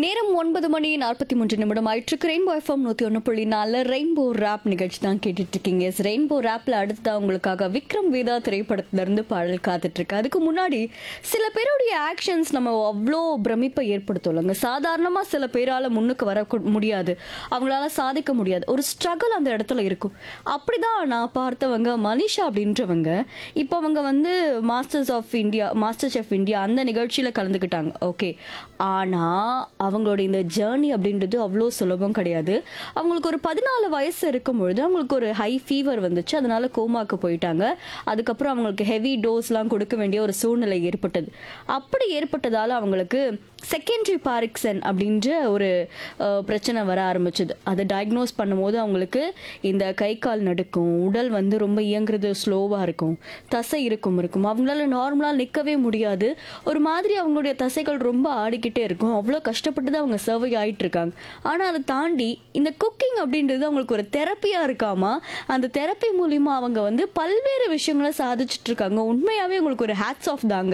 நேரம் ஒன்பது மணி நாற்பத்தி மூன்று நிமிடம் ஆயிற்றுக்கு ரெயின்போ எஃப்எம் நூற்றி ஒன்று புள்ளி நாலு ரெயின்போ ரேப் நிகழ்ச்சி தான் கேட்டுட்டு இருக்கீங்க எஸ் ரெயின்போ ரேப்பில் அடுத்ததா உங்களுக்காக விக்ரம் வேதா திரைப்படத்திலிருந்து பாடல் காத்துட்டு இருக்கு அதுக்கு முன்னாடி சில பேருடைய ஆக்ஷன்ஸ் நம்ம அவ்வளோ பிரமிப்பை ஏற்படுத்தலைங்க சாதாரணமாக சில பேரால் முன்னுக்கு வர கு- முடியாது அவங்களால சாதிக்க முடியாது ஒரு ஸ்ட்ரகிள் அந்த இடத்துல இருக்கும் அப்படிதான் நான் பார்த்தவங்க மனிஷா அப்படின்றவங்க இப்போ அவங்க வந்து masters of India master chef India அந்த நிகழ்ச்சியில் கலந்துக்கிட்டாங்க ஓகே ஆனால் அவங்களோட இந்த ஜேர்னி அப்படின்றது அவ்வளோ சுலபம் கிடையாது அவங்களுக்கு ஒரு பதினாலு வயசு இருக்கும் பொழுது அவங்களுக்கு ஒரு ஹை ஃபீவர் வந்துச்சு அதனால கோமாக்கு போயிட்டாங்க அதுக்கப்புறம் அவங்களுக்கு ஹெவி டோஸ்லாம் கொடுக்க வேண்டிய ஒரு சூழ்நிலை ஏற்பட்டது அப்படி ஏற்பட்டதால அவங்களுக்கு செகண்டரி பாரிக்சன் அப்படின்ற ஒரு அஹ், பிரச்சனை வர ஆரம்பிச்சது அதை டயக்னோஸ் பண்ணும்போது அவங்களுக்கு இந்த கை கால் நடுக்கும் உடல் வந்து ரொம்ப இயங்குறது ஸ்லோவாக இருக்கும் தசை இருக்கும் இருக்கும் அவங்களால நார்மலாக நிற்கவே முடியாது ஒரு மாதிரி அவங்களுடைய தசைகள் ரொம்ப ஆடிக்கிட்டே இருக்கும் அவ்வளோ கஷ்டப்பட்டு தான் அவங்க சர்வை ஆயிட்டு இருக்காங்க ஆனால் அதை தாண்டி இந்த குக்கிங் அப்படின்றது அவங்களுக்கு ஒரு தெரப்பியாக இருக்காமா அந்த தெரப்பி மூலிமா அவங்க வந்து பல்வேறு விஷயங்களை சாதிச்சுட்டு இருக்காங்க உண்மையாகவே உங்களுக்கு ஒரு ஹேட்ஸ் ஆஃப் தாங்க